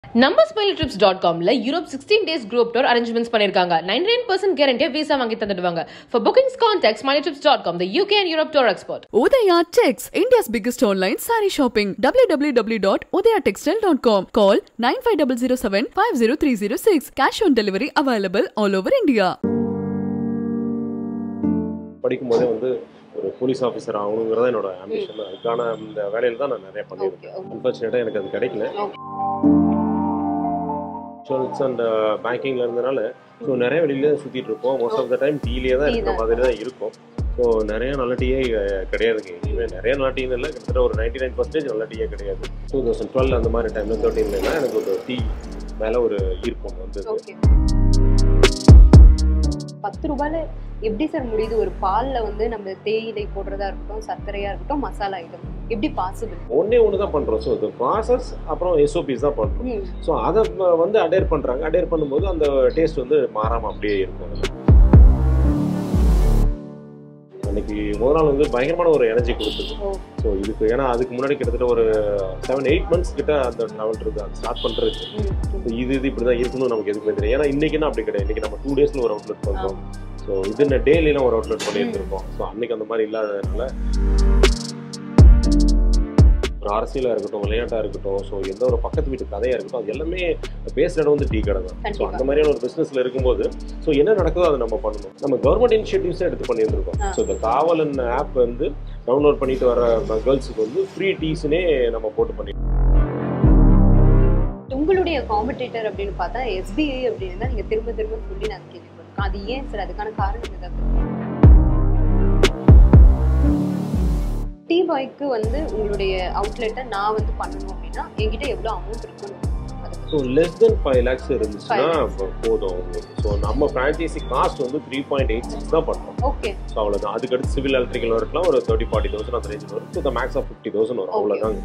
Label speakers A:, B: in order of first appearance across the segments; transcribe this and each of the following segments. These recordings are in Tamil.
A: நம்ம ஸ்மைல் ட்ரிப்ஸ் டாட் காம்ல Europe sixteen days group tour arrangements பண்ணிருக்காங்க நைன் நைன் பர்சன்ட் கேரண்டியா விசா வாங்கி தந்துடுவாங்க for bookings contact smile trips dot com the UK and Europe tour expert
B: Udaya Tex, India's biggest online saree shopping. www.udayatextile.com. Call 95007 50306. Cash on delivery available all over India.
C: படிக்கும்போதே வந்து ஒரு போலீஸ் ஆஃபீஸர் ஆகணுங்கிறத என்னோட ஆம்பிஷன் அதுக்கான இந்த வேலையில் தான் நான் நிறைய பண்ணியிருக்கேன் அன்ஃபார்ச்சுனேட்டாக எனக்கு அது கிடைக்கல இன்சூரன்ஸ் அண்ட் பேங்கிங்கில் இருந்தனால ஸோ நிறைய வெளியில சுற்றிட்டு இருப்போம் மோஸ்ட் ஆஃப் த டைம் டீலே தான் இருக்கிற மாதிரி தான் இருக்கும் ஸோ நிறைய நல்ல டீயே அஹ், கிடையாதுங்க எங்கேயுமே நிறைய நல்ல டீன்னு இல்லை கிட்டத்தட்ட ஒரு நைன்டி நைன் பர்சன்டேஜ் நல்ல டீயே கிடையாது டூ தௌசண்ட் டுவெல் அந்த மாதிரி டைமில் தேர்ட்டீன்லாம் எனக்கு ஒரு டீ மேலே ஒரு ஈர்ப்பம் வந்தது
D: ஓகே பத்து ரூபாயில எப்படி சார் முடியுது ஒரு பால்ல வந்து நம்ம தேயிலை போடுறதா இருக்கட்டும் சர்க்கரையா இருக்கட்டும் மசாலா ஐட்டம் எப்படி பாசிபிள்
C: ஒன்றே ஒன்று தான் பண்ணுறோம் ஸோ இது ப்ராசஸ் அப்புறம் எஸ்ஓபிஸ் தான் பண்ணுறோம் ஸோ அதை வ- வந்து அடேர் பண்ணுறாங்க அடேர் பண்ணும்போது அந்த டேஸ்ட் வந்து மாறாமல் அப்படியே இருக்கும் அதுல. அன்னைக்கு முதல் நாள் வந்து பயங்கரமான ஒரு எனர்ஜி கொடுத்தது
D: ஓ.
C: ஸோ இதுக்கு ஏன்னா அதுக்கு முன்னாடி கிட்டத்தட்ட ஒரு செவன் எயிட் மந்த்ஸ் கிட்ட அந்த ட்ராவல் இருக்கு அது ஸ்டார்ட் பண்ணுறதுக்கு ஸோ இது இது இப்படி தான் இருக்கணும் நமக்கு எதுவுமே தெரியும் ஏன்னா இன்னைக்குன்னா அப்படி கிடையாது இன்னைக்கு நம்ம டூ டேஸில் ஒரு அவுட்லெட் பண்ணுறோம் ஸோ இது டேலிலாம் ஒரு அவுட்லெட் பண்ணியிருந்திருக்கோம் ஸோ அன்னைக்கு அந்த மாதிரி இல்லாததுனால ஒரு அரசியலாக இருக்கட்டும் விளையாட்டாக இருக்கட்டும் ஸோ எந்த ஒரு பக்கத்து வீட்டு கதையாக இருக்கட்டும் அது எல்லாமே பேசுகிற இடம் வந்து டீ கடை தான் ஸோ
D: கண்டிப்பா.
C: அந்த மாதிரியான ஒரு பிஸ்னஸில் இருக்கும்போது ஸோ என்ன நடக்குதோ அதை நம்ம பண்ணணும் நம்ம கவர்மெண்ட் இனிஷியேட்டிவ்ஸே எடுத்து பண்ணியிருந்திருக்கோம்
D: ஆ.
C: ஸோ இந்த காவலன் ஆப் வந்து டவுன்லோட் பண்ணிட்டு வர கேர்ள்ஸுக்கு வந்து ஃப்ரீ டீஸ்னே நம்ம போட்டு பண்ணி
D: உங்களுடைய காம்படிட்டர் அப்படின்னு பார்த்தா எஸ்பிஐ அப்படின்னு தான் நீங்க திரும்ப திரும்ப சொல்லி நான் கேள்விப்பட்டிருக்கேன் அது ஏன் சார் அதுக்கான காரணம் ஏதாவது டீ பாய்க்கு வந்து உங்களுடைய அவுட்லெட்டை நான் வந்து பண்ணணும் அப்படின்னா என்கிட்ட எவ்வளவு அமௌண்ட் இருக்கணும் அது
C: so less then five lakhs இருந்துச்சுன்னா
D: Five
C: இப்போ போதும் உங்களுக்கு ஸோ நம்ம ஃப்ரான்ச்சைசி காஸ்ட் வந்து த்ரீ பாயிண்ட் எயிட் சிக்ஸ் தான் பண்ணுறோம்
D: ஓகே
C: ஸோ அவ்வளோதான் அதுக்கடுத்து சிவில் எலக்ட்ரிக்கல் ஒர்க்லாம் ஒரு தேர்ட்டி ஃபார்ட்டி தௌசண்ட் அந்த ரேஞ்சில் வரும் so max of fifty thousand வரும்
D: Okay.
C: அவ்வளோதாங்க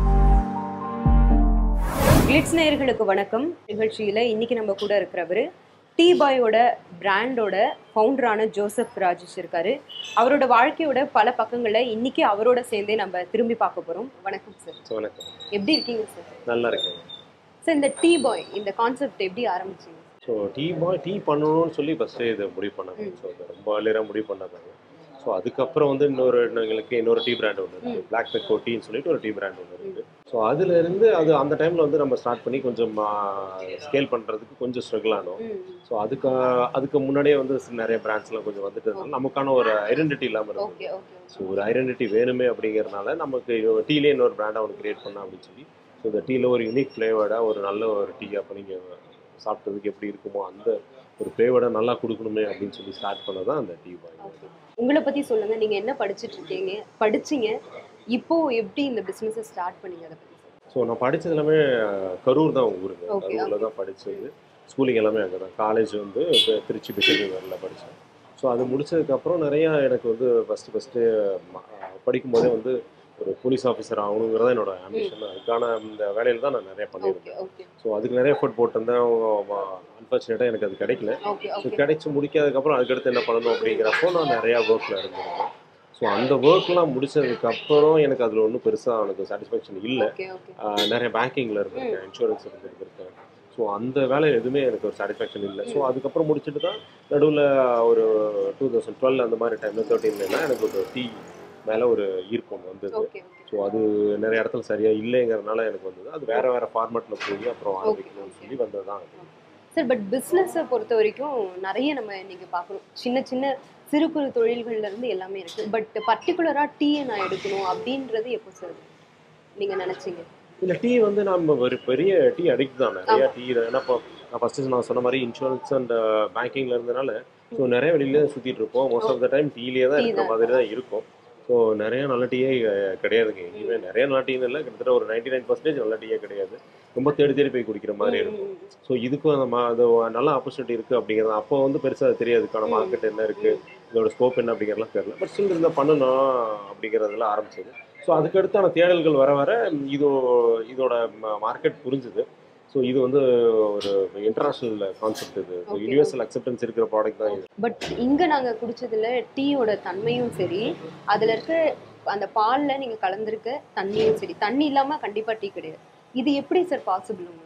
D: கிளிட்ஸ் நேயர்களுக்கு வணக்கம் நிகழ்ச்சியில இன்னைக்கு நம்ம கூட இருக்கிறவர் டீ பாயோட பிராண்டோட ஃபவுண்டரான ஜோசப் ராஜேஷ் இருக்காரு அவரோட வாழ்க்கையோட பல பக்கங்களை இன்னைக்கு அவரோட சேர்ந்தே நம்ம திரும்பி பார்க்க போறோம் வணக்கம் சார்
C: ஸோ வணக்கம்
D: எப்படி இருக்கீங்க சார்
C: நல்லா இருக்கேன்
D: சார் இந்த டீ பாய் இந்த கான்செப்ட் எப்படி ஆரம்பிச்சீங்க
C: ஸோ டீ பாய் டீ பண்ணணும்னு சொல்லி ஃபஸ்ட்டு இதை முடிவு பண்ணாங்க
D: ம்.
C: ஸோ அது ரொம்ப அலியராக முடிவு பண்ணாங்க ஸோ அதுக்கப்புறம் வந்து இன்னொரு எங்களுக்கு இன்னொரு டீ பிராண்ட் ஒன்று இருக்குது பிளாக் பெக்கோ டீன்னு சொல்லிட்டு ஒரு டீ பிராண்ட் ஒன்று இருக்குது ஸோ அதுலேருந்து அது அந்த டைமில் வந்து நம்ம ஸ்டார்ட் பண்ணி கொஞ்சம் ஸ்கேல் பண்ணுறதுக்கு கொஞ்சம் ஸ்ட்ரகிள் ஆனோம்
D: ம்,
C: ஸோ அதுக்கு அதுக்கு முன்னாடியே வந்து நிறைய பிராண்ட்ஸ்லாம் கொஞ்சம் வந்துட்டு இருந்தாலும் நமக்கான ஒரு ஐடென்டிட்டி இல்லாமல் இருந்தது
D: ஓகே ஓகே
C: ஸோ ஒரு ஐடென்டிட்டி வேணுமே அப்படிங்கிறனால நமக்கு டீலே இன்னொரு பிராண்டாக ஒன்று கிரியேட் பண்ணலாம் அப்படின்னு சொல்லி ஸோ இந்த டீயில் ஒரு யூனிக் ஃப்ளேவர்டாக ஒரு நல்ல ஒரு டீ அப்போ நீங்கள் சாப்பிட்டதுக்கு எப்படி இருக்குமோ அந்த ஒரு ஃப்ளேவர்டை நல்லா கொடுக்கணுமே அப்படின்னு சொல்லி ஸ்டார்ட் பண்ணது தான் அந்த டீ பாய்
D: ஓகே உங்களை பத்தி சொல்லுங்க நீங்க என்ன படிச்சிட்டு இருக்கீங்க படிச்சீங்க இப்போ எப்படி இந்த பிசினஸ் ஸ்டார்ட் பண்ணீங்க அதை பத்தி சொல்லுங்க.
C: ஸோ நான் படிச்சது எல்லாமே அஹ், கரூர் தான் ஊருங்க
D: Okay,
C: கரூரில் தான் படிச்சது ஸ்கூலிங் எல்லாமே அங்கே தான் காலேஜ் வந்து இப்ப திருச்சி பிஷப்பில் படித்தேன் ஸோ அது முடிச்சதுக்கப்புறம் நிறையா எனக்கு வந்து ஃபஸ்ட்டு ஃபஸ்ட்டு படிக்கும்போதே வந்து ஒரு போலீஸ் ஆஃபீஸர் ஆகணுங்கிறத என்னோட ஆம்பிஷன் அதுக்கான இந்த வேலையில் தான் நான் நிறைய
D: ஓகே
C: பண்ணியிருக்கேன்
D: ஓகே
C: ஸோ அதுக்கு நிறைய எஃபர்ட் போட்டிருந்தேன் அன்ஃபார்ச்சுனேட்டாக எனக்கு அது கிடைக்கல
D: ஓகே
C: ஸோ
D: ஓகே
C: கிடைச்சி முடிக்காததுக்கப்புறம் அதுக்கடுத்து என்ன பண்ணணும் அப்படிங்கிறப்போ நான் நிறையா ஒர்க்கில் இருந்திருக்கேன் ஸோ அந்த ஒர்க்லாம் முடிச்சதுக்கப்புறம் எனக்கு அதில் ஒன்றும் பெருசாக எனக்கு சாட்டிஸ்ஃபேக்ஷன் இல்லை
D: ஓகே ஓகே
C: ஆஹ் நிறைய பேங்கிங்கில் இருந்திருக்கேன் இன்சூரன்ஸ் இருந்திருக்கேன் ஸோ அந்த வேலை எதுவுமே எனக்கு ஒரு சாட்டிஸ்ஃபேக்ஷன் இல்லை ஸோ அதுக்கப்புறம் முடிச்சுட்டு தான் நடுவில் ஒரு டூ தௌசண்ட் டுவெல் அந்த மாதிரி டைமில் தேர்ட்டீன்லாம் எனக்கு ஒரு டீ மேலே ஒரு ஈர்ப்பம் வந்தது
D: ஓகே ஓகே
C: ஸோ அது நிறைய இடத்துல சரியாக இல்லைங்கிறதுனால எனக்கு வந்தது அது வேற வேற ஃபார்மேட்டில் போய் அப்புறம் ஆரம்பிக்கணும்னு சொல்லி வந்தது தான்
D: சார் பட் பிஸ்னஸை பொறுத்த வரைக்கும் நிறைய நம்ம இன்னைக்கு பார்க்கணும் சின்ன சின்ன சிறு குறு தொழில்கள்ல இருந்து எல்லாமே இருக்கு பட் பர்டிகுலரா டீயை நான் எடுக்கணும் அப்படின்றது எப்போ சார் நீங்க நினைச்சீங்க
C: இல்லை டீ வந்து நம்ம ஒரு பெரிய டீ அடிக்ட் தான் நிறைய டீ ஏன்னா இப்போ நான் ஃபஸ்ட்டு நான் சொன்ன மாதிரி இன்சூரன்ஸ் அண்ட் பேங்கிங்கில் இருந்தனால ஸோ நிறைய வெளியில சுற்றிட்டு இருப்போம் மோஸ்ட் ஆஃப் த டைம் டீலேயே தான்
D: Tea
C: இருக்கிற
D: தான்.
C: மாதிரி தான் இருக்கும் ஸோ நிறைய நல்ல டீயே அஹ், கிடையாதுங்க எங்கேயுமே நிறைய நல்ல டீன்னு இல்லை கிட்டத்தட்ட ஒரு நைன்டி நைன் பர்சன்டேஜ் நல்ல டீயே கிடையாது ரொம்ப தேடி தேடி போய் குடிக்கிற மாதிரி இருக்கும் ஸோ இதுக்கும் அந்த மா- அது நல்ல ஆப்பர்ச்சுனிட்டி இருக்குது அப்படிங்கிறது அப்போ வந்து பெருசாக தெரியாது இதுக்கான மார்க்கெட் என்ன இருக்குது இதோட ஸ்கோப் என்ன அப்படிங்கிறதுலாம் தெரியல பட் ஸ்டில் இருந்தால் பண்ணணும் அப்படிங்கிறதுல ஆரம்பிச்சது ஸோ அதுக்கடுத்தான தேடல்கள் வர வர இது இதோட மார்க்கெட் புரிஞ்சுது ஸோ இது வந்து ஒரு இன்டர்நேஷ்னல் கான்செப்ட் இது
D: Okay,
C: யூனிவர்சல் அக்செப்டன்ஸ் இருக்கிற ப்ராடக்ட் தான் இது
D: பட் இங்க நாங்க குடிச்சதுல டீயோட தன்மையும் சரி அதுல இருக்க அந்த பால்ல நீங்க கலந்திருக்க தண்ணியும் சரி தண்ணி இல்லாம கண்டிப்பா டீ கிடையாது இது எப்படி சார் பாசிபிள் உங்களுக்கு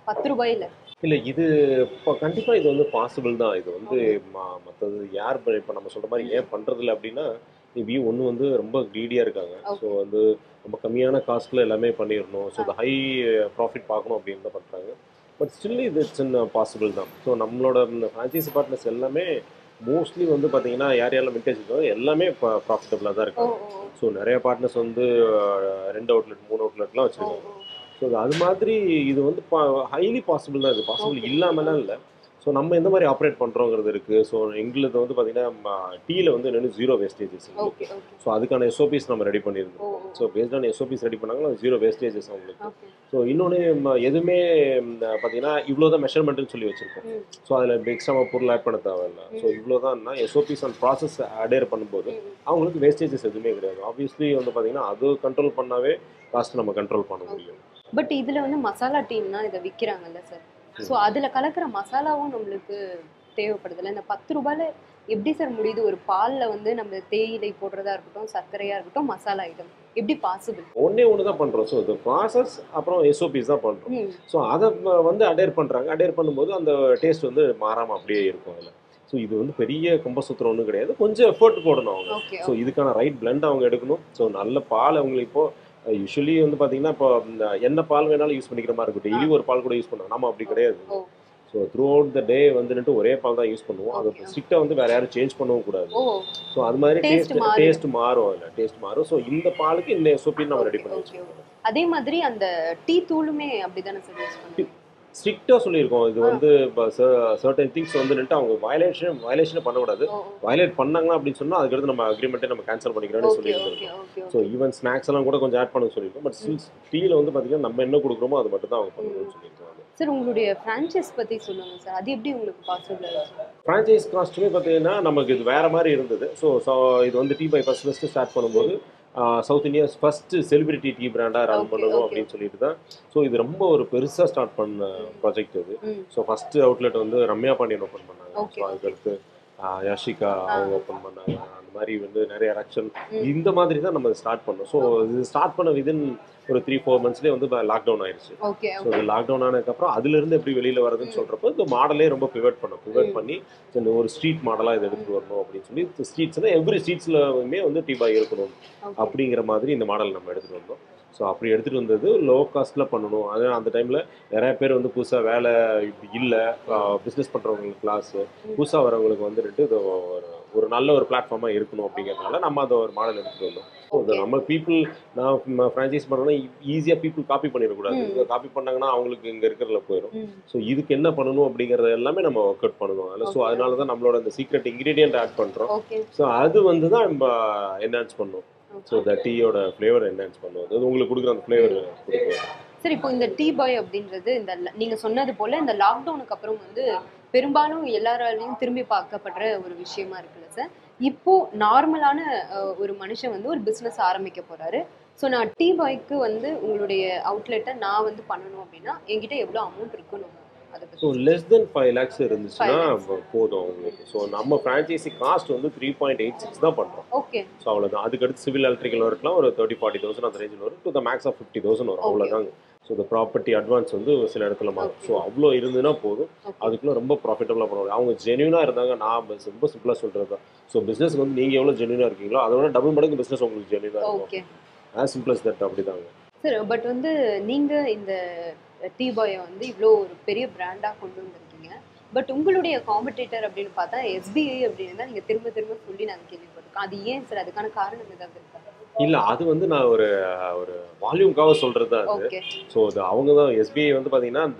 D: பத்து ரூபாயில
C: இல்லை இது இப்போ கண்டிப்பாக இது வந்து பாசிபிள் தான் இது வந்து மற்றது யார் இப்போ நம்ம சொல்கிற மாதிரி ஏன் பண்ணுறதில்ல அப்படின்னா மேபி ஒன்று வந்து ரொம்ப க்ரீடியாக இருக்காங்க
D: Okay.
C: ஸோ வந்து ரொம்ப கம்மியான காஸ்ட்டில் எல்லாமே பண்ணிடணும் ஸோ இந்த ஹை ப்ராஃபிட் பார்க்கணும் அப்படின்னு தான் பண்ணுறாங்க பட் ஸ்டில் இது சின்ன பாசிபிள் தான் ஸோ நம்மளோட இந்த ஃப்ரான்ச்சைசி பார்ட்னர்ஸ் எல்லாமே மோஸ்ட்லி வந்து பார்த்தீங்கன்னா யார் யாரெல்லாம் விண்டேஜ் இருக்காங்க எல்லாமே ப்ராஃபிட்டபுளாக தான்
D: ஓ
C: இருக்காங்க
D: ஓ
C: ஸோ நிறைய பார்ட்னர்ஸ் வந்து அஹ், ரெண்டு அவுட்லெட் மூணு அவுட்லெட்லாம்
D: ஓ
C: வச்சுருக்காங்க ஸோ அது மாதிரி இது வந்து ஹைலி பாசிபிள் தான் இது பாசிபிள்
D: Okay.
C: இல்லாமலாம் இல்லை ஸோ நம்ம எந்த மாதிரி ஆப்ரேட் பண்ணுறோங்கிறது இருக்குது ஸோ எங்களுக்கு வந்து பார்த்தீங்கன்னா டீயில் வந்து என்னென்னு zero wastages
D: okay okay
C: so அதுக்கான எஸ்ஓபிஸ் நம்ம ரெடி
D: ஓ
C: பண்ணியிருந்தோம் so based on SOPs ready பண்ணாங்கன்னா ஜீரோ வேஸ்டேஜஸ் அவங்களுக்கு
D: ஓகே
C: ஸோ இன்னொன்று எதுவுமே ம், பார்த்தீங்கன்னா இவ்வளோ தான் மெஷர்மெண்ட்னு சொல்லி வச்சுருக்கோம்
D: ம்.
C: ஸோ அதில் எக்ஸ்ட்ரா பொருள் ஆட் பண்ண தேவையில்ல ஸோ இவ்வளோ தான் எஸ்ஓபிஸ் அண்ட் ப்ராசஸ் அடேர் பண்ணும்போது அவங்களுக்கு வேஸ்டேஜஸ் எதுவுமே கிடையாது ஆப்வியஸ்லி வந்து பார்த்தீங்கன்னா அது கண்ட்ரோல் பண்ணாவே காஸ்ட் நம்ம கண்ட்ரோல் பண்ண முடியும்
D: பட் இதுல வந்து மசாலா டீம்னா இதை விக்கிறாங்கல்ல சார் ஸோ அதுல கலக்கிற மசாலாவும் நம்மளுக்கு தேவைப்படுதுல்ல இந்த பத்து ரூபாயில எப்படி சார் முடியுது ஒரு பால்ல வந்து நம்ம தேயிலை போடுறதா இருக்கட்டும் சர்க்கரையா இருக்கட்டும் மசாலா ஐட்டம் எப்படி பாசிபிள்
C: ஒன்றே ஒன்று தான் பண்ணுறோம் ஸோ இந்த ப்ராசஸ் அப்புறம் எஸ்ஓபிஸ் தான் பண்ணுறோம் ஸோ அதை வ- வந்து அடேர் பண்ணுறாங்க அடேர் பண்ணும்போது அந்த டேஸ்ட் வந்து மாறாமல் அப்படியே இருக்கும் அதில் ஸோ இது வந்து பெரிய கும்பசூத்திரம் ஒன்றும் கிடையாது கொஞ்சம் எஃபர்ட் போடணும் அவங்க
D: ஓகே
C: ஸோ இதுக்கான ரைட் பிளெண்ட் அவங்க எடுக்கணும் ஸோ நல்ல பால் அவங்களுக்கு இப்போ யூஸ்வலி வந்து பார்த்தீங்கன்னா இப்போ இந்த என்ன பால் வேணாலும் யூஸ் பண்ணிக்கிற மாதிரி இருக்கும் டெய்லி ஒரு பால் கூட யூஸ் பண்ணலாம் நம்ம அப்படி கிடையாது
D: ஓ.
C: So throughout the day வந்துட்டு ஒரே பால் தான் யூஸ் பண்ணுவோம் அதை
D: Okay.
C: ஸ்ட்ரிக்டாக வந்து வேற யாரும் சேஞ்ச் பண்ணவும் கூடாது
D: ஓ
C: ஸோ அது மாதிரி
D: Taste
C: டேஸ்ட்
D: மாறும்.
C: டேஸ்ட் மாறும் அதில் டேஸ்ட் மாறும் ஸோ இந்த பாலுக்கு இந்த எஸ்ஓபி நம்ம ரெடி
D: Okay,
C: பண்ணி
D: okay,
C: வச்சுருக்கோம்
D: அதே மாதிரி அந்த டீ தூளுமே அப்படிதானே சார் யூஸ் பண்ணுவோம்
C: ஸ்ட்ரிக்டாக சொல்லியிருக்கோம் இது வந்து சர்டன் திங்ஸ் வந்துட்டு அவங்க வயலேஷன் வயலேஷன் பண்ணக்கூடாது வயலேட் பண்ணாங்கன்னா அப்படின்னு சொன்னால் அதுக்கடுத்து நம்ம அக்ரிமெண்ட்டே நம்ம கேன்சல் பண்ணிக்கிறோம்னு
D: ஓகே
C: சொல்லியிருக்கோம்
D: okay okay
C: so even snacks எல்லாம் கூட கொஞ்சம் ஆட் பண்ண சொல்லியிருக்கோம் பட் ஸ்டில் டீயில் வந்து பார்த்தீங்கன்னா நம்ம என்ன கொடுக்குறோமோ அது மட்டும் தான் அவங்க பண்ணணும்னு சொல்லியிருக்காங்க
D: சார் உங்களுடைய ஃப்ரான்ச்சைஸ் பத்தி சொல்லுங்க சார் அது எப்படி உங்களுக்கு பாசிபிள்
C: ஃப்ரான்ச்சைஸ் காஸ்ட்டுமே பார்த்தீங்கன்னா நமக்கு இது வேற மாதிரி இருந்தது ஸோ ஸோ இது வந்து tea by first first start பண்ணும்போது south India's first celebrity tea பிராண்டாக ரன்
D: Okay,
C: பண்ணணும்
D: okay.
C: அப்படின்னு சொல்லிட்டு தான் ஸோ இது ரொம்ப ஒரு பெருசாக ஸ்டார்ட் பண்ண ப்ராஜெக்ட் இது
D: ம்
C: ஸோ ஃபர்ஸ்ட் அவுட்லெட் வந்து ரம்யா பாண்டியன் ஓப்பன் பண்ணாங்க
D: Okay,
C: ஸோ அதுக்கடுத்து ஆஹ், யஷிகா அவங்க ஓப்பன் பண்ணாங்க அந்த மாதிரி வந்து நிறைய ஆக்ஷன்
D: ம்.
C: இந்த மாதிரி தான் நம்ம ஸ்டார்ட் பண்ணோம் ஸோ இது ஸ்டார்ட் பண்ண விதின் ஒரு த்ரீ ஃபோர் மந்த்ஸ்லேயே வந்து லாக்டவுன் ஆயிடுச்சு
D: ஓகே
C: ஸோ இது லாக்டவுன் ஆனதுக்கப்புறம் அதுலேருந்து எப்படி வெளியில் வரதுன்னு
D: ம்.
C: சொல்கிறப்போ இந்த மாடலே ரொம்ப பிவட் பண்ணோம் பிவட்
D: ம்.
C: பண்ணி சரி, இந்த ஒரு ஸ்ட்ரீட் மாடலாக இதை எடுத்துகிட்டு வரணும் அப்படின்னு சொல்லி ஸ்ட்ரீட்ஸ்னால் எவ்ரி ஸ்ட்ரீட்ஸ்லுமே வந்து டீ பாய் இருக்கணும் அப்படிங்கிற மாதிரி இந்த மாடல் நம்ம எடுத்துகிட்டு வந்தோம் ஸோ அப்படி எடுத்துகிட்டு வந்தது லோ காஸ்ட்டில் பண்ணணும் அது அந்த டைமில் நிறைய பேர் வந்து புதுசாக வேலை இப்படி இல்லை பிஸ்னஸ் பண்ணுறவங்களுக்கு கிளாஸு புதுசாக வரவங்களுக்கு வந்துட்டு இது ஒரு ஒரு நல்ல ஒரு பிளாட்ஃபார்மாக இருக்கணும் அப்படிங்கிறதுனால நம்ம அதை ஒரு மாடல் எடுத்துகிட்டு வந்தோம் ஸோ
D: Okay.
C: நம்ம பீப்புள் நான் ஃப்ரான்ச்சைஸ் பண்ணோன்னா ஈஸியாக பீப்புள் காப்பி பண்ணிடக்கூடாது
D: ம்.
C: காப்பி பண்ணாங்கன்னா அவங்களுக்கு இங்கே இருக்கிறதுல போயிடும்
D: ம்
C: ஸோ இதுக்கு என்ன பண்ணணும் அப்படிங்கிறது எல்லாமே நம்ம ஒர்க் அவுட் பண்ணணும் அதில் ஸோ
D: Okay.
C: அதனால தான் நம்மளோட அந்த சீக்ரெட் இன்க்ரீடியன்ட் ஆட் பண்ணுறோம்
D: ஓகே
C: ஸோ அது வந்து தான் நம்ம என்ஹான்ஸ் பண்ணும் ஸோ த டீயோட ஃப்ளேவர் என்ஹான்ஸ் பண்ணும் அது உங்களுக்கு கொடுக்குற அந்த ஃப்ளேவர் கொடுக்கும்
D: சார் இப்போ இந்த டீ பாய் அப்படின்றது இந்த ல- நீங்க சொன்னது போல இந்த லாக்டவுனுக்கு அப்புறம் வந்து பெரும்பாலும் எல்லாராலையும் திரும்பி பார்க்கப்படுற ஒரு விஷயமா இருக்குல்ல சார் இப்போ நார்மலான அஹ், ஒரு மனுஷன் வந்து ஒரு பிஸ்னஸ் ஆரம்பிக்க போறாரு ஸோ நான் டீ பாய்க்கு வந்து உங்களுடைய அவுட்லெட்டை நான் வந்து பண்ணணும் அப்படின்னா என்கிட்ட எவ்வளோ அமௌண்ட் இருக்கணும் அதை
C: ஸோ
D: பத்தி
C: லெஸ் தென் ஃபைவ் லேக்ஸ் இருந்துச்சுன்னா
D: Five lakhs.
C: போதும் அவங்களுக்கு ஸோ நம்ம ஃப்ரான்ச்சைசி காஸ்ட் வந்து த்ரீ பாயிண்ட் எயிட் சிக்ஸ் தான் பண்ணுறோம்
D: ஓகே
C: ஸோ அவ்வளோதான் அதுக்கடுத்து சிவில் எலக்ட்ரிக்கல் ஒர்க்லாம் ஒரு தேர்ட்டி ஃபார்ட்டி தௌசண்ட் அந்த ரேஞ்சில் வரும் to the max of fifty thousand வரும்
D: Okay.
C: அவ்வளோதாங்க ஸோ இந்த ப்ராப்பர்ட்டி அட்வான்ஸ் வந்து சில இடத்துல மாறும்
D: Okay.
C: ஸோ அவ்வளோ இருந்ததுன்னா போதும்
D: ஓகே
C: அதுக்குள்ள ரொம்ப ப்ராஃபிட்டபுளாக பண்ணுவாங்க அவங்க ஜென்யூனாக இருந்தாங்க நான் பஸ் ரொம்ப சிம்பிளாக சொல்கிறது தான் ஸோ பிஸ்னஸ்க்கு வந்து நீங்கள் எவ்வளோ ஜென்யூனாக இருக்கீங்களோ அதை விட டபுள் மடங்கு பிஸ்னஸ் உங்களுக்கு ஜென்யூனாக இருக்கும்
D: okay
C: as simple as that அப்படிதாங்க
D: சார் பட் வந்து நீங்க இந்த டீ பாயை வந்து இவ்வளோ ஒரு பெரிய பிராண்டா கொண்டு வந்திருக்கீங்க பட் உங்களுடைய காம்படிட்டர் அப்படின்னு பார்த்தா எஸ்பிஐ அப்படின்னு தான் நீங்க திரும்ப திரும்ப சொல்லி நாங்க கேள்விப்பட்டிருக்கோம் அது ஏன் சார் அதுக்கான காரணம் ஏதாவது இருக்கா
C: இல்லை அது வந்து நான் ஒரு ஒரு வால்யூம்காக சொல்கிறது தான் அது
D: ஓகே
C: ஸோ அது அவங்க தான் எஸ்பிஐ வந்து பார்த்தீங்கன்னா இந்த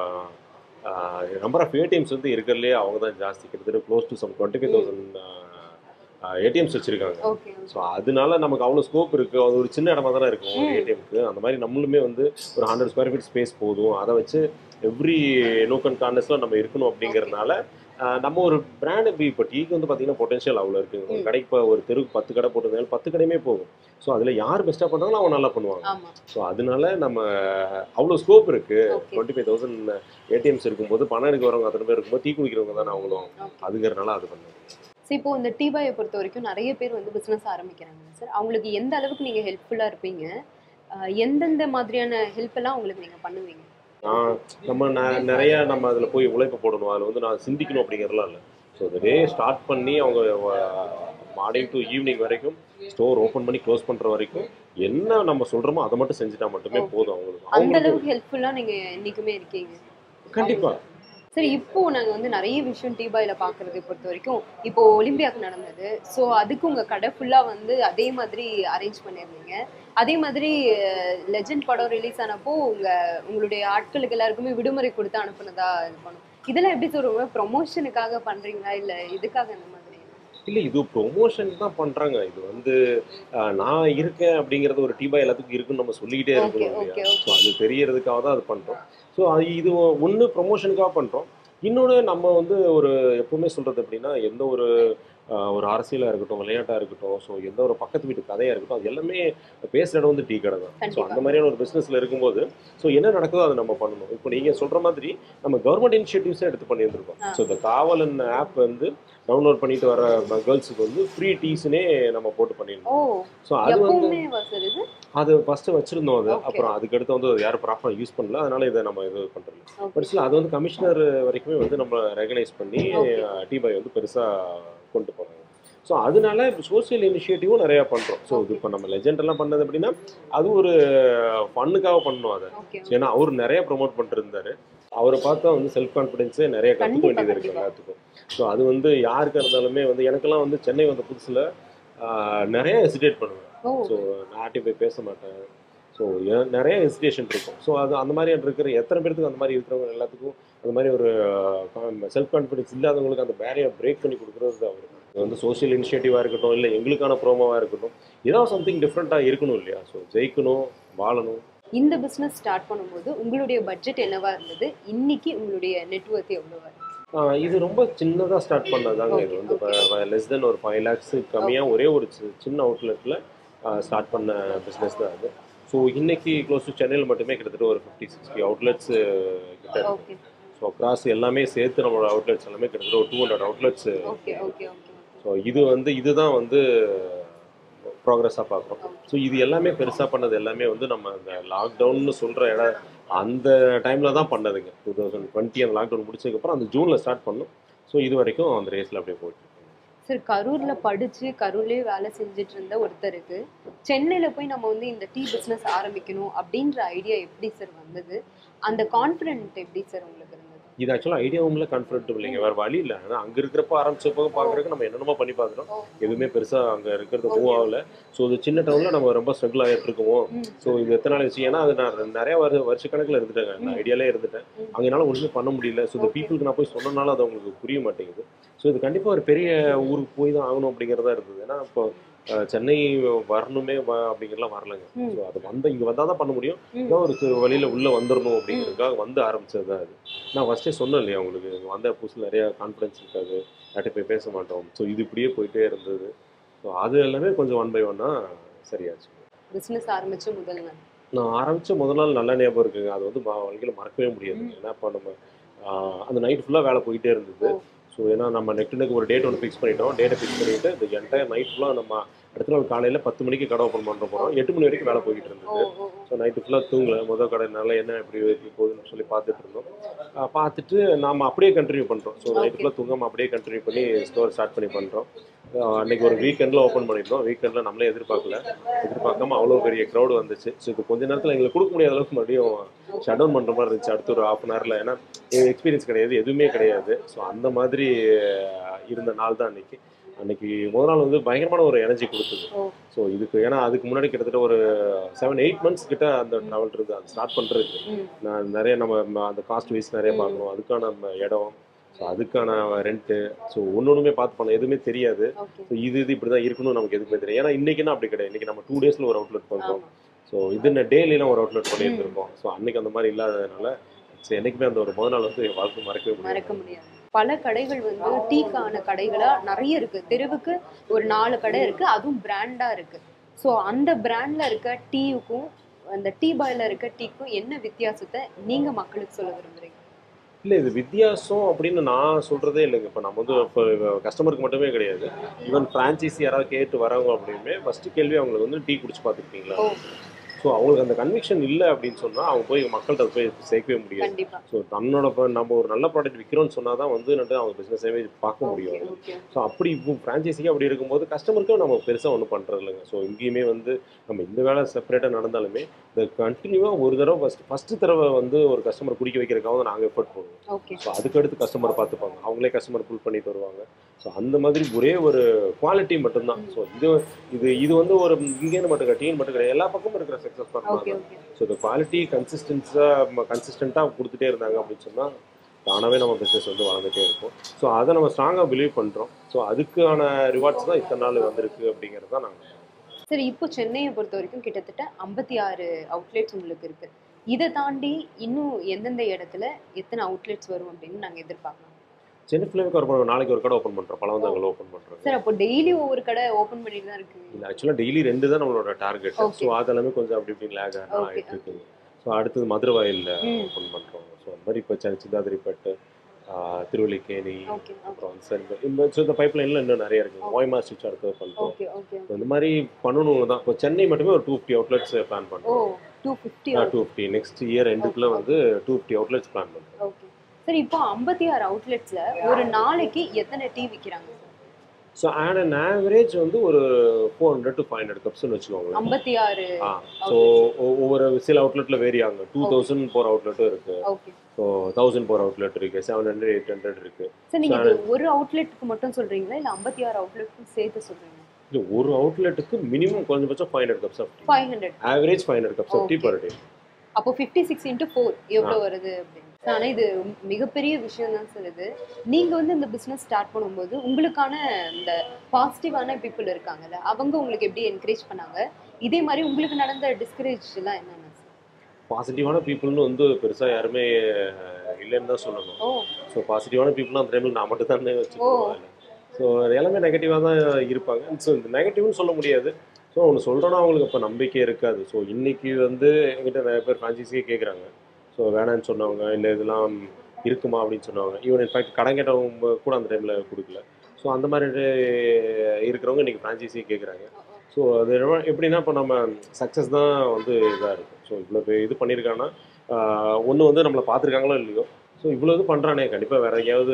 C: நம்பர் ஆஃப் ஏடிஎம்ஸ் வந்து இருக்கிறதுலே அவங்க தான் ஜாஸ்தி கிட்டத்தட்ட close to some twenty five thousand ATMs வச்சுருக்காங்க
D: ஓகே
C: ஸோ அதனால நமக்கு அவ்வளோ ஸ்கோப் இருக்குது அது ஒரு சின்ன இடமா தானே இருக்கும் ஒரு
D: ம்.
C: ஏடிஎம்க்கு அந்த மாதிரி நம்மளுமே வந்து ஒரு ஹண்ட்ரட் ஸ்கொயர் ஃபீட் ஸ்பேஸ் போதும் அதை வச்சு எவ்ரி நோக் அண்ட் கார்னர்ஸில் நம்ம இருக்கணும் அப்படிங்கிறதுனால ஆஹ், நம்ம ஒரு பிராண்ட் இப்போ இப்போ டீக்கு வந்து பார்த்தீங்கன்னா பொட்டன்ஷியல் அவ்வளோ இருக்குது ஒரு
D: ம்.
C: கடைக்கு இப்போ ஒரு தெருக்கு பத்து கடை போட்டிருந்தாலும் பத்து கடையுமே போகும் ஸோ அதில் யார் பெஸ்ட்டாக பண்ணுறாங்களோ அவங்க நல்லா பண்ணுவாங்க
D: ஆமா
C: ஸோ அதனால நம்ம அவ்வளோ ஸ்கோப் இருக்குது
D: okay
C: twenty five thousand ATMs இருக்கும்போது பணம் எடுக்க வரவங்க அத்தனை பேர் இருக்கும்போது டீ குடிக்கிறவங்க தானே அவங்களும்
D: ஓகே
C: அதுங்கிறனால அது பண்ணுவோம்
D: ஸோ இப்போ இந்த டீ பாயை பொறுத்த வரைக்கும் நிறைய பேர் வந்து பிசினஸ் ஆரம்பிக்கிறாங்க சார் அவங்களுக்கு எந்த அளவுக்கு நீங்க ஹெல்ப்ஃபுல்லா இருப்பீங்க அஹ் எந்தெந்த மாதிரியான ஹெல்ப் எல்லாம் உங்களுக்கு நீங்க பண்ணுவீங்க
C: நான் நம்ம ந- நிறைய நம்ம அதில் போய் உழைப்பு போடணும் அதில் வந்து நான் சிந்திக்கணும் அப்படிங்கிறதுலாம் இல்லை ஸோ இந்த டே ஸ்டார்ட் பண்ணி அவங்க மார்னிங் டு ஈவினிங் வரைக்கும் ஸ்டோர் ஓப்பன் பண்ணி க்ளோஸ் பண்ணுற வரைக்கும் என்ன நம்ம சொல்கிறோமோ அதை மட்டும் செஞ்சுட்டா மட்டுமே போதும் அவங்களுக்கு
D: அந்த
C: அவங்களுக்கு
D: அளவுக்கு ஹெல்ப்ஃபுல்லா நீங்க என்னைக்குமே இருக்கீங்க
C: கண்டிப்பாக
D: சரி இப்போ நாங்க வந்து நிறைய விஷயம் டீபாயில பாக்குறதை பொறுத்த வரைக்கும் இப்போ ஒலிம்பியாக் நடந்தது ஸோ அதுக்கு உங்க கடை ஃபுல்லா வந்து அதே மாதிரி அரேஞ்ச் பண்ணியிருந்தீங்க அதே மாதிரி லெஜெண்ட் படம் ரிலீஸ் ஆனப்போ உங்க உங்களுடைய ஆட்களுக்கு எல்லாருக்குமே விடுமுறை கொடுத்து அனுப்புனதா இது பண்ணும் இதெல்லாம் எப்படி சொல்லுவாங்க ப்ரொமோஷனுக்காக பண்றீங்களா இல்ல இதுக்காக இந்த மாதிரி
C: இல்லை இது ப்ரொமோஷன் தான் பண்ணுறாங்க இது வந்து ஆஹ், நான் இருக்கேன் அப்படிங்கிறது ஒரு டீபா எல்லாத்துக்கும் இருக்குன்னு நம்ம சொல்லிக்கிட்டே இருக்கணும்
D: Okay,
C: இல்லையா
D: okay,
C: ஸோ அது தெரியறதுக்காக தான் அது பண்ணுறோம் ஸோ அது இது ஒன்று ப்ரொமோஷனுக்காக பண்ணுறோம் இன்னொன்று நம்ம வந்து ஒரு எப்பவுமே சொல்கிறது அப்படின்னா எந்த ஒரு ஆஹ், ஒரு அரசியலாக இருக்கட்டும் விளையாட்டாக இருக்கட்டும் ஸோ எந்த ஒரு பக்கத்து வீட்டு கதையாக இருக்கட்டும் அது எல்லாமே பேசுகிற இடம் வந்து டீ கடை தான் ஸோ
D: கண்டிப்பா.
C: அந்த மாதிரியான ஒரு பிஸ்னஸில் இருக்கும்போது ஸோ என்ன நடக்குதோ அதை நம்ம பண்ணணும் இப்போ நீங்கள் சொல்கிற மாதிரி நம்ம கவர்மெண்ட் இனிஷியேட்டிவ்ஸே எடுத்து பண்ணியிருந்திருக்கோம்
D: ஆ.
C: ஸோ இந்த காவலன் ஆப் வந்து டவுன்லோட் பண்ணிட்டு வர கேர்ள்ஸுக்கு வந்து ஃப்ரீ டீஸ்னே நம்ம போட்டு பண்ணியிருந்தோம்
D: ஓ
C: ஸோ அது வந்து
D: எப்பவுமே சார் இது
C: அது ஃபர்ஸ்ட் வச்சிருந்தோம் அது
D: Okay.
C: அப்புறம் அதுக்கடுத்து வந்து யாரும் ப்ராப்பராக யூஸ் பண்ணல அதனால இதை நம்ம இது பண்ணுறோம்
D: Okay.
C: பட் ஸ்டில் அது வந்து கமிஷனர் வரைக்குமே வந்து நம்ம ரெகனைஸ் பண்ணி
D: Okay.
C: டிபாய் வந்து பெருசாக கொண்டு போனாங்க ஸோ அதனால சோஷியல் இனிஷியேட்டிவும் நிறையா பண்ணுறோம் ஸோ இது இப்போ நம்ம லெஜெண்ட் எல்லாம் பண்ணது அப்படின்னா அது ஒரு ஃபன்னுக்காக பண்ணோம் அதை
D: ஓகே
C: ஏன்னா அவர் நிறைய ப்ரோமோட் பண்ணிட்டு இருந்தாரு அவரை பார்த்தா வந்து செல்ஃப் கான்ஃபிடென்ஸே நிறைய கற்றுக்க
D: கண்டிப்பா,
C: வேண்டியது இருக்கு
D: கண்டிப்பா.
C: எல்லாத்துக்கும் ஸோ அது வந்து யாருக்கா இருந்தாலுமே வந்து எனக்கெல்லாம் வந்து சென்னை வந்த புதுசில் நிறைய ஹெசிடேட் பண்ணுவேன்
D: ஓ
C: ஸோ நாட்டையும் போய் பேச மாட்டேன் ஸோ நிறைய ஹெசிடேஷன் இருக்கும் ஸோ அது அந்த மாதிரி இருக்கிற எத்தனை பேருக்கு அந்த மாதிரி இருக்கிறவங்க எல்லாத்துக்கும் அந்த மாதிரி ஒரு செல்ஃப் கான்ஃபிடன்ஸ் இல்லாதவங்களுக்கு அந்த பேரியர் பிரேக் பண்ணி கொடுக்குறது தான் அவர் இது வந்து சோஷியல் இனிஷியேட்டிவாக இருக்கட்டும் இல்லை எங்களுக்கான ப்ரோமோவாக இருக்கட்டும் ஏதாவது சம்திங் டிஃப்ரெண்ட்டாக இருக்கணும் இல்லையா ஸோ ஜெயிக்கணும் வாழணும்
D: இந்த பிசினஸ் ஸ்டார்ட் பண்ணும்போது உங்களுடைய பட்ஜெட் என்னவா இருந்தது இன்னைக்கு உங்களுடைய நெட்ஒர்க் எவ்வளவா இருக்கு
C: ஆஹ் இது ரொம்ப சின்னதாக ஸ்டார்ட் பண்ணதாங்க இது வந்து லெஸ் தென் ஒரு ஃபைவ் லேக்ஸ் கம்மியாக ஒரே ஒரு சி- சின்ன அவுட்லெட்டில் ஸ்டார்ட் பண்ண பிஸ்னஸ் தான் அது ஸோ இன்னைக்கு க்ளோஸ் டு சென்னையில் மட்டுமே கிட்டத்தட்ட ஒரு ஃபிஃப்டி சிக்ஸ்டி அவுட்லெட்ஸ் கிட்ட இருக்கு
D: ஓகே
C: ஸோ அக்ராஸ் எல்லாமே சேர்த்து நம்மளோட அவுட்லெட்ஸ் எல்லாமே கிட்டத்தட்ட ஒரு two hundred outlets
D: okay okay okay
C: so இது வந்து இதுதான் வந்து ப்ராக்ரஸாக பார்க்குறோம் ஸோ இது எல்லாமே பெருசாக பண்ணது எல்லாமே வந்து நம்ம அந்த லாக்டவுன்னு சொல்கிற இடம் அந்த டைமில் தான் பண்ணதுங்க டூ தௌசண்ட் டுவெண்ட்டி அந்த லாக்டவுன் முடிச்சதுக்கப்புறம் அந்த ஜூனில் ஸ்டார்ட் பண்ணோம் ஸோ இது வரைக்கும் அந்த ரேஸில் அப்படியே போயிட்டு இருக்கு.
D: சார் கரூர்ல படிச்சு கரூர்லயே வேலை செஞ்சுட்டு இருந்த ஒருத்தருக்கு சென்னையில போய் நம்ம வந்து இந்த டீ பிசினஸ் ஆரம்பிக்கணும் அப்படின்ற ஐடியா எப்படி சார் வந்தது அந்த கான்ஃபிடென்ட் எப்படி சார் உங்களுக்கு இருந்தது
C: இது ஆக்சுவலாக ஐடியாவும்ல கம்ஃபர்டபுள் இல்லைங்க வேறு வழி இல்லை ஆனால் அங்கே இருக்கிறப்ப ஆரம்பிச்சப்போ பார்க்குறதுக்கு நம்ம என்னென்னமோ பண்ணி பார்க்குறோம் எதுவுமே பெருசாக அங்கே இருக்கிறது மூவ் ஆகல ஸோ இது சின்ன டவுனில் நம்ம ரொம்ப ஸ்ட்ரகிள் ஆகிட்டு இருக்கோம்
D: ம்.
C: ஸோ இது எத்தனை நாள் ஆச்சு ஏன்னா அது நான் நிறைய வருஷ வருஷ கணக்கில் இருந்துட்டேங்க அந்த ஐடியாலே இருந்துட்டேன்
D: ம்.
C: அங்கே என்னால் ஒன்றுமே பண்ண முடியல ஸோ இந்த
D: Okay.
C: பீப்புளுக்கு நான் போய் சொன்னனால அது அவங்களுக்கு புரிய மாட்டேங்குது ஸோ இது கண்டிப்பாக ஒரு பெரிய ஊருக்கு போய் தான் ஆகணும் அப்படிங்கிறதா இருந்தது ஏன்னா இப்போ அஹ், சென்னை வரணுமே வ- அப்படிங்கிறலாம் வரலங்க
D: ம்.
C: ஸோ அது வந்த இங்கே வந்தால் தான் பண்ண முடியும்
D: ம்.
C: ஏதோ ஒரு சி- வழியில உள்ள வந்துடணும் அப்படிங்கிறதுக்காக வந்து ஆரம்பிச்சது தான் அது நான் ஃபர்ஸ்டே சொன்னேன் இல்லையா உங்களுக்கு இங்க வந்த புதுசில் நிறைய கான்ஃபிடன்ஸ் இருக்காது யார்கிட்ட போய் பேச மாட்டோம் ஸோ இது இப்படியே போயிட்டே இருந்தது ஸோ அது எல்லாமே கொஞ்சம் ஒன் பை ஒன்னா சரியாச்சு
D: பிசினஸ் ஆரம்பிச்ச முதல் நாள்
C: நான் ஆரம்பிச்ச முதல் நாள் நல்ல ஞாபகம் இருக்குங்க அது வந்து ம- வாழ்க்கையில மறக்கவே முடியாது
D: ம்.
C: ஏன்னா இப்போ நம்ம ஆஹ், அந்த நைட் ஃபுல்லாக வேலை போயிட்டே இருந்தது
D: ஓ.
C: ஸோ ஏன்னா நம்ம நெக்ஸ்ட் நெக் ஒரு டேட் ஒன்று ஃபிக்ஸ் பண்ணிட்டோம் டேட்டை ஃபிக்ஸ் பண்ணிட்டு இந்த என்டையர் நைட் ஃபுல்லாக நம்ம அடுத்த நாள் காலையில் பத்து மணிக்கு கடை ஓப்பன் பண்ணுற போகிறோம் எட்டு மணி வரைக்கும் வேலை போய்கிட்டு
D: ஓ
C: இருந்தது
D: ஓ ஓ.
C: ஸோ நைட்டு ஃபுல்லாக தூங்கல முதல் கடைனால என்ன எப்படி எப்படி போகுதுன்னு சொல்லி பார்த்துட்டு இருந்தோம் ஆஹ் பார்த்துட்டு நாம் அப்படியே கண்டினியூ பண்ணுறோம் ஸோ நைட்டு
D: Okay.
C: ஃபுல்லாக தூங்காமல் அப்படியே கண்டினியூ பண்ணி ஸ்டோர் ஸ்டார்ட் பண்ணி பண்ணுறோம் அன்னைக்கு ஒரு வீக்கெண்டில் ஓப்பன் பண்ணியிருந்தோம் வீக்கெண்டில் நம்மளே எதிர்பார்க்கல எதிர்பார்க்காம அவ்வளோ பெரிய க்ரௌடு வந்துச்சு ஸோ இது கொஞ்ச நேரத்தில் எங்களுக்கு கொடுக்க முடியாத அளவுக்கு மறுபடியும் ஷட் டவுன் பண்ணுற மாதிரி இருந்துச்சு அடுத்த ஒரு ஹாஃப் அன் ஹவரில் ஏன்னா எக்ஸ்பீரியன்ஸ் கிடையாது எதுவுமே கிடையாது ஸோ அந்த மாதிரி ஆஹ் இருந்த நாள் தான் அன்னைக்கு அன்னைக்கு முதல் நாள் வந்து பயங்கரமான ஒரு எனர்ஜி கொடுத்தது
D: ஓ.
C: ஸோ இதுக்கு ஏன்னா அதுக்கு முன்னாடி கிட்டத்தட்ட ஒரு செவன் எயிட் மந்த்ஸ் கிட்ட அந்த ட்ராவல் இருக்குது அது ஸ்டார்ட் பண்ணுறதுக்கு
D: ம்.
C: நான் நிறைய நம்ம ம- அந்த காஸ்ட் வைஸ் நிறைய
D: ம்.
C: பார்க்கணும் அதுக்கான நம்ம இடம் ஸோ அதுக்கான ரெண்ட்டு ஸோ ஒன்று ஒன்றுமே பார்த்து பண்ண எதுவுமே தெரியாது
D: ஓகே
C: ஸோ இது இது இப்படி தான் இருக்கணும் நமக்கு எதுவுமே தெரியும் ஏன்னா இன்னைக்குன்னா அப்படி கிடையாது இன்னைக்கு நம்ம டூ டேஸில் ஒரு அவுட்லெட் பண்ணுறோம்
D: ஆமா
C: ஸோ இது டேலிலாம் ஒரு அவுட்லெட் பண்ணியிருந்திருக்கோம் ஸோ அன்னைக்கு அந்த மாதிரி இல்லாததுனால சரி என்னைக்குமே அந்த ஒரு முதல் நாள் வந்து என் வாழ்க்கை மறக்கவே
D: மறக்க
C: முடியாது
D: முடியாது பல கடைகள் வந்து டீக்கான கடைகளா நிறைய இருக்கு தெருவுக்கு ஒரு நாலு கடை இருக்கு அதுவும் பிராண்டா இருக்கு ஸோ அந்த பிராண்ட்ல இருக்க டீயுக்கும் அந்த டீ பாய்ல இருக்க டீக்கும் என்ன வித்தியாசத்தை நீங்க மக்களுக்கு சொல்ல விரும்புறீங்க
C: இல்லை இது வித்தியாசம் அப்படின்னு நான் சொல்கிறதே இல்லைங்க இப்போ நம்ம வந்து இப்போ கஸ்டமருக்கு மட்டுமே கிடையாது ஈவன் ஃப்ரான்ச்சைசி யாராவது கேட்டு வரவங்க அப்படியுமே ஃபஸ்ட்டு கேள்வி அவங்களுக்கு வந்து டீ குடிச்சு பார்த்துருக்கீங்களா
D: ஓ
C: ஸோ ஸோ அவங்களுக்கு அந்த கன்விக்ஷன் இல்லை அப்படின்னு சொன்னால் அவங்க போய் மக்கள்கிட்ட போய் சேர்க்கவே முடியாது
D: கண்டிப்பா
C: ஸோ தன்னோட இப்போ நம்ம ஒரு நல்ல ப்ராடக்ட் விற்கிறோம்னு சொன்னால் தான் வந்து என்னட்டு அவங்க பிஸ்னஸாகவே பார்க்க முடியும்
D: ஓகே ஓகே
C: ஸோ அப்படி இப்போ ஃப்ரான்ச்சைஸிக்கு அப்படி இருக்கும்போது கஸ்டமருக்கும் நம்ம பெருசாக ஒன்றும் பண்ணுறது இல்லைங்க ஸோ இங்கேயுமே வந்து நம்ம இந்த வேலை செப்பரேட்டாக நடந்தாலுமே இந்த கண்டினியூவாக ஒரு தடவை ஃபஸ்ட் ஃபஸ்ட்டு தடவை வந்து ஒரு கஸ்டமர் குடிக்க வைக்கிறதுக்காக தான் நாங்கள் எஃபர்ட் போடுவோம்
D: ஓகே
C: ஸோ அதுக்கடுத்து கஸ்டமர் பார்த்துப்பாங்க அவங்களே கஸ்டமர் புல் பண்ணிட்டு வருவாங்க ஸோ அந்த மாதிரி ஒரே ஒரு குவாலிட்டி மட்டும்தான் ஸோ இது இது இது வந்து ஒரு இங்கேன்னு மட்டும் கிடையாது டீன் மட்டும் கிடையாது எல்லா பக்கமும் இருக்கிற சக்ஸஸ்
D: ஓகே
C: பண்ணுறாங்க
D: ஓகே
C: ஸோ இந்த குவாலிட்டி கன்சிஸ்டன்ஸாக கன்சிஸ்டண்ட்டாக கொடுத்துட்டே இருந்தாங்க அப்படின்னு சொன்னால் தானாகவே நம்ம பிஸ்னஸ் வந்து வளர்ந்துட்டே இருக்கும் ஸோ அதை நம்ம ஸ்ட்ராங்காக பிலீவ் பண்ணுறோம் ஸோ அதுக்கான ரிவார்ட்ஸ் தான் இத்தனை நாள் வந்திருக்கு அப்படிங்கிறது தான் நாங்கள்
D: சரி இப்போ சென்னையை பொறுத்த வரைக்கும் கிட்டத்தட்ட ஐம்பத்தி ஆறு அவுட்லெட்ஸ் உங்களுக்கு இருக்கு இதை தாண்டி இன்னும் எந்தெந்த இடத்துல எத்தனை அவுட்லெட்ஸ் வரும் அப்படின்னு நாங்க எதிர்பார்க்கலாம்
C: சென்னை ஃபிலிம் ஒரு நாளைக்கு ஒரு கடை ஓப்பன் பண்ணுறோம் பழவந்தாங்கல் ஓப்பன் பண்ணுறோம்
D: சார் அப்போ டெய்லி ஒவ்வொரு கடை ஓபன் பண்ணிட்டு தான் இருக்கு
C: இல்லை ஆக்சுவலாக டெய்லி ரெண்டு தான் நம்மளோட டார்கெட்
D: Okay.
C: ஸோ அதெல்லாமே கொஞ்சம் அப்படி இப்படி லேக்
D: Okay.
C: ஆகிட்டு இருக்குங்க ஸோ அடுத்தது மதுரவாயில்
D: ம்
C: ஓப்பன் பண்ணுறோம் ஸோ அந்த மாதிரி இப்போ சிந்தாதிரிப்பட்டு திருவல்லிக்கேணி
D: ஓகே ஓகே
C: அப்புறம் வந்து இந்த ஸோ இந்த பைப் லைனில் இன்னும் நிறைய இருக்குது ஓய்மா ஸ்டிச் அடுத்தது பண்ணுறோம்
D: ஓகே ஓகே
C: So, இந்த மாதிரி பண்ணணும் தான் இப்போ சென்னை மட்டுமே ஒரு டூ ஃபிஃப்டி அவுட்லெட்ஸ் பிளான்
D: ஓ
C: பண்ணுறோம்
D: two fifty
C: two fifty next year எண்டுக்குள்ள வந்து டூ ஃபிஃப்டி அவுட்லெட்ஸ் பிளான் பண்ணுறோம்
D: ஓகே சார் இப்போ ஐம்பத்தி ஆறு அவுட்லெட்ஸ்ல ஒரு நாளைக்கு எத்தனை டீ விற்கிறாங்க sir
C: so on an average வந்து ஒரு four hundred to five hundred கப்ஸ்னு வச்சுக்கோங்களேன்
D: ஐம்பத்தி ஆறு
C: ஆ ஸோ ஒவ்வொரு சில அவுட்லெட்டில் வேரி ஆகுங்க டூ தௌசண்ட் போகிற அவுட்லெட்டும் இருக்குது
D: ஓகே
C: ஸோ தௌசண்ட் போகிற அவுட்லெட் இருக்குது செவன் ஹண்ட்ரட் எயிட் ஹண்ட்ரட் இருக்குது
D: சார் நீங்க இது ஒரு அவுட்லெட்டுக்கு மட்டும் சொல்றீங்களா இல்ல ஐம்பத்தி ஆறு அவுட்லெட்டுக்கும் சேர்த்து சொல்றீங்களா
C: இல்லை ஒரு அவுட்லெட்டுக்கு மினிமம் குறைஞ்சபட்சம் five hundred cups of tea
D: five hundred
C: average five hundred cups of tea
D: Okay.
C: Per day
D: அப்போ ஃபிஃப்டி சிக்ஸ் இன்ட்டு ஃபோர் எவ்வளோ வருது அப்படின்னு ஆனா இது மிகப்பெரிய விஷயம் தான் சார் இது நீங்க வந்து இந்த பிசினஸ் ஸ்டார்ட் பண்ணும்போது உங்களுக்கான இந்த பாசிட்டிவான பீப்புள் இருக்காங்கல்ல அவங்க உங்களுக்கு எப்படி என்கரேஜ் பண்ணாங்க இதே மாதிரி உங்களுக்கு நடந்த டிஸ்கரேஜ் எல்லாம் என்னென்ன சார்
C: பாசிட்டிவான பீப்புள்னு வந்து பெருசாக யாருமே அஹ், இல்லைன்னு தான் சொல்லணும்
D: ஓ
C: ஸோ பாசிட்டிவான பீப்புளும் அந்த டைமில் நான் மட்டும் தானே வச்சுக்கோங்க ஸோ எல்லாமே நெகட்டிவாக தான் இருப்பாங்க ஸோ இந்த நெகட்டிவ்னு சொல்ல முடியாது ஸோ ஒன்று சொல்கிறோன்னா அவங்களுக்கு அப்போ நம்பிக்கை இருக்காது ஸோ இன்னைக்கு வந்து எங்கிட்ட நிறைய பேர் ஃப்ரான்ச்சைஸியே கேட்குறாங்க ஸோ வேணான்னு சொன்னவங்க இல்லை இதெல்லாம் இருக்குமா அப்படின்னு சொன்னவங்க ஈவன் இன்ஃபேக்ட் கடன் கேட்டவங்க கூட அந்த டைமில் கொடுக்கல ஸோ அந்த மாதிரி இருக்கிறவங்க இன்றைக்கி ஃப்ரான்ச்சைஸியே கேட்குறாங்க ஸோ அது என்ன- எப்படின்னா இப்போ நம்ம சக்ஸஸ் தான் வந்து இதாக இருக்கும் ஸோ இவ்வளோ பே- இது பண்ணியிருக்காங்கன்னா ஒன்று வந்து நம்மளை பார்த்துருக்காங்களோ இல்லையோ ஸோ இவ்வளோ இது பண்ணுறானே கண்டிப்பாக வேற எங்கேயாவது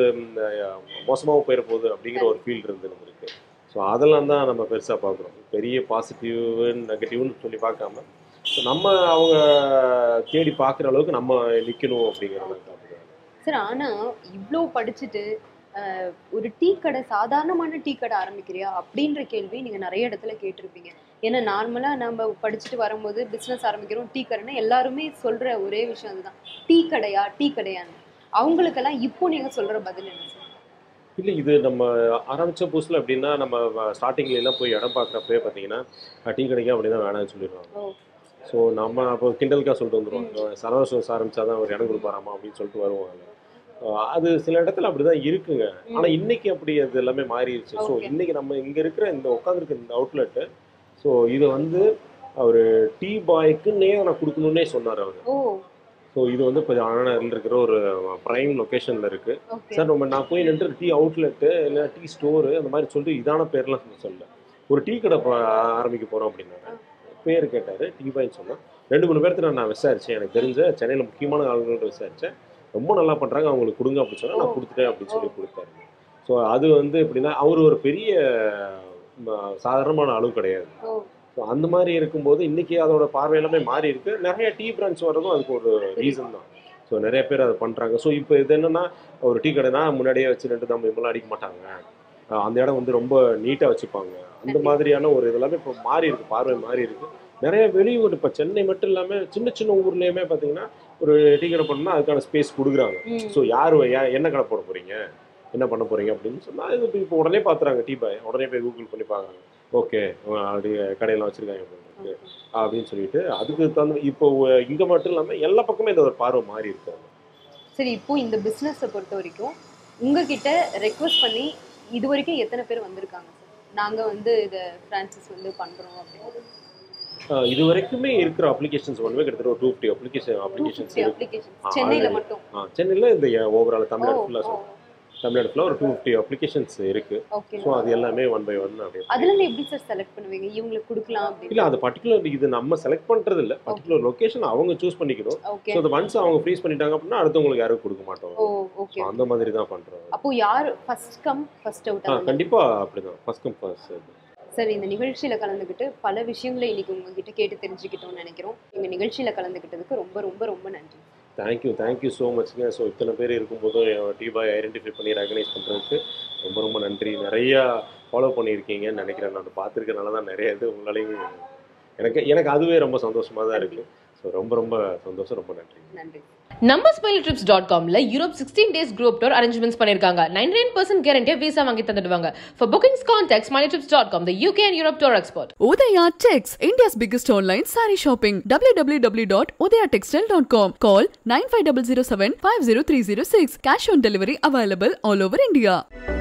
C: மோசமாக போயிட போகுது அப்படிங்கிற ஒரு ஃபீல் இருந்து இருக்கு ஸோ அதெல்லாம் தான் நம்ம பெருசாக பார்க்குறோம் பெரிய பாசிட்டிவ் நெகட்டிவ்னு சொல்லி பார்க்காம ஸோ நம்ம அவங்க தேடி பார்க்குற அளவுக்கு நம்ம நிற்கணும் அப்படிங்கிறத பார்த்துக்கிறோம்
D: சார் ஆனா இவ்ளோ படிச்சுட்டு அஹ், ஒரு டீ கடை சாதாரணமான டீ கடை ஆரம்பிக்கிறியா அப்படின்ற கேள்வி நீங்க நிறைய இடத்துல கேட்டிருப்பீங்க ஏன்னா நார்மலா நம்ம படிச்சுட்டு வரும்போது பிசினஸ் ஆரம்பிக்கிறோம் டீ கடைன்னா எல்லாருமே சொல்ற ஒரே விஷயம் அதுதான் டீ கடையா டீ கடையான்னு அவங்களுக்கெல்லாம் இப்போ நீங்க சொல்ற பதில் என்ன சார்
C: இல்லை இது நம்ம ஆரம்பித்த புதுசில் எப்படின்னா நம்ம ஸ்டார்டிங்ல எல்லாம் போய் இடம் பார்க்குறப்பே பார்த்தீங்கன்னா டீ கிடைக்கும் அப்படி தான் வேணாம்னு சொல்லிடுவாங்க
D: ஓ
C: ஸோ நம்ம அப்போ கிண்டலுக்காக சொல்லிட்டு வந்துடுவோம் சரவண ஸ்டோர்ஸ் ஆரம்பிச்சா தான் ஒரு இடம் கொடுப்பாராமா அப்படின்னு சொல்லிட்டு வருவாங்க அஹ் அது சில இடத்துல அப்படிதான் இருக்குங்க ஆனா இன்னைக்கு அப்படி அது எல்லாமே மாறிடுச்சு ஸோ
D: Okay.
C: இன்னைக்கு நம்ம இங்க இருக்கிற இந்த உட்காந்துருக்க இந்த அவுட்லெட்டு ஸோ இதை வந்து அவர் டீ பாய்க்குன்னே நான் கொடுக்கணுன்னே சொன்னார் அவர்
D: ஓ
C: ஸோ இது வந்து இப்போ அண்ணனில் இருக்கிற ஒரு ப்ரைம் லொக்கேஷனில் இருக்கு
D: ஓகே
C: சார் நம்ம நான் போய் நின்று டீ அவுட்லெட்டு இல்லை டீ ஸ்டோரு அந்த மாதிரி சொல்லிட்டு இதான பேர்லாம் சொல்ல சொல்லல ஒரு டீ கடை ப- ஆரம்பிக்க போகிறோம் அப்படின்னாங்க பேர் கேட்டார் டீ பாய்ன்னு சொன்னேன் ரெண்டு மூணு பேர்த்து நான் விசாரித்தேன் எனக்கு தெரிஞ்ச சென்னையில் முக்கியமான ஆளுங்கள்ட்ட விசாரித்தேன் ரொம்ப நல்லா பண்ணுறாங்க அவங்களுக்கு கொடுங்க அப்படின்னு சொன்னா நான் கொடுத்துட்டேன் அப்படின்னு சொல்லி கொடுத்தாரு ஸோ அது வந்து எப்படின்னா அவர் ஒரு பெரிய ம, சாதாரணமான அளவு கிடையாது
D: ஓ
C: ஸோ அந்த மாதிரி இருக்கும்போது இன்னைக்கு அதோட பார்வை எல்லாமே மாறி இருக்கு நிறைய டீ பிரான்ச் வர்றதும் அதுக்கு ஒரு ரீசன் தான் ஸோ நிறைய பேர் அதை பண்ணுறாங்க ஸோ இப்போ இது என்னன்னா ஒரு டீ கடைனா முன்னாடியே வச்சு ரெண்டு தம் இவங்களாம் அடிக்க மாட்டாங்க அஹ் அந்த இடம் வந்து ரொம்ப நீட்டாக வச்சுப்பாங்க அந்த மாதிரியான ஒரு இதெல்லாமே இப்போ மாறி இருக்கு பார்வை மாறி இருக்கு நிறைய வெளியூர் இப்போ சென்னை மட்டும் இல்லாமல் சின்ன சின்ன ஊர்லேயுமே பார்த்தீங்கன்னா ஒரு டீ கடை பண்ணால் அதுக்கான ஸ்பேஸ் கொடுக்குறாங்க
D: ம்.
C: ஸோ யார் ஏன் என்ன கடை போட போறீங்க என்ன பண்ண போறீங்க அப்படின்னு சொன்னால் இது இப்போ உடனே பார்த்துறாங்க டீ பாய் உடனே போய் கூகுள் பண்ணி பார்க்குறாங்க ஓகே அப்படி கடையெல்லாம் வச்சிருக்காங்க போல இருக்கு. அப்படின்னு சொல்லிட்டு அதுக்கு தகுந்த இப்போ இங்கே மட்டும் இல்லாமல் எல்லா பக்கமும் இந்த ஒரு பார்வை மாறி இருக்கு
D: சரி இப்போ இந்த பிஸ்னஸை பொறுத்த வரைக்கும் உங்ககிட்ட ரெக்வஸ்ட் பண்ணி இது வரைக்கும் எத்தனை பேர் வந்திருக்காங்க சார் நாங்க வந்து இதை ஃப்ரான்சிஸ் வந்து பண்றோம் அப்படின்னு
C: அஹ் இது வரைக்குமே இருக்கிற அப்ளிகேஷன்ஸ் ஒன்றுமே கிட்டத்தட்ட ஒரு two fifty application
D: two
C: applications
D: fifty
C: இருக்கு
D: அப்ளிகேஷன்
C: ஆ,
D: சென்னையில
C: already.
D: மட்டும்
C: ஆ சென்னையில் இந்த ஓவரால்
D: ஓ,
C: தமிழ்நாடு ஃபுல்லாக
D: ஓ.
C: சொல்லுவோம் தமிழ்நாடு ஃபுல்லாக ஒரு டூ ஃபிஃப்டி அப்ளிகேஷன்ஸ் இருக்கு
D: ஓகே
C: ஸோ அது எல்லாமே ஒன் பை ஒன் அப்படியே
D: அதுல இருந்து எப்படி சார் செலக்ட் பண்ணுவீங்க இவங்களுக்கு கொடுக்கலாம்
C: இல்ல
D: அப்படின்னு
C: அது பர்டிகுலர் இது நம்ம செலக்ட் பண்றது இல்ல பர்டிகுலர் லொகேஷன் அவங்க சூஸ் பண்ணிக்கணும்
D: ஓகே
C: ஸோ அந்த ஒன்ஸ் அவங்க ஃப்ரீஸ் பண்ணிட்டாங்க அப்படின்னா அடுத்தவங்களுக்கு யாரும் கொடுக்க மாட்டோம்
D: ஓ ஓகே
C: So, அந்த மாதிரி தான் பண்றோம்
D: அப்போ யார் ஃபர்ஸ்ட் கம் ஃபர்ஸ்ட்
C: ஆ
D: அவுட்
C: கண்டிப்பா அப்படிதான் ஃபர்ஸ்ட் கம் ஃபர்ஸ்ட்
D: சார் இந்த நிகழ்ச்சியில கலந்துக்கிட்டு பல விஷயங்களை இன்னைக்கு உங்ககிட்ட கேட்டு தெரிஞ்சுக்கிட்டோம்னு நினைக்கிறோம் எங்க நிகழ்ச்சியில கலந்துக்கிட்டதுக்கு ரொம்ப ரொம்ப ரொம்ப நன்றி
C: தேங்க்யூ தேங்க்யூ ஸோ மச்ங்க ஸோ இத்தனை பேர் இருக்கும்போதும் டீ பாய் ஐடென்டிஃபை பண்ணி ரெகனைஸ் பண்ணுறதுக்கு ரொம்ப ரொம்ப நன்றி நிறையா ஃபாலோ பண்ணியிருக்கீங்கன்னு நினைக்கிறேன் நான் பார்த்துருக்கனால தான் நிறைய இது உங்களாலையும் எனக்கு எனக்கு அதுவே ரொம்ப சந்தோஷமாக தான் இருக்குது ஸோ ரொம்ப ரொம்ப சந்தோஷம் ரொம்ப நன்றி
D: நன்றி
A: நம்ம ஸ்மைல் ட்ரிப்ஸ் டாட் காம்ல Europe sixteen days group tour arrangements பண்ணிருக்காங்க நைன் நைன் பர்சன்ட் கேரண்டியா விசா வாங்கி தந்துடுவாங்க for bookings contact smile trips dot com the UK and Europe tour expert
B: Udaya Tex, India's biggest online saree shopping. www.udayatextile.com. Call 95007 50306. Cash on delivery available all over India.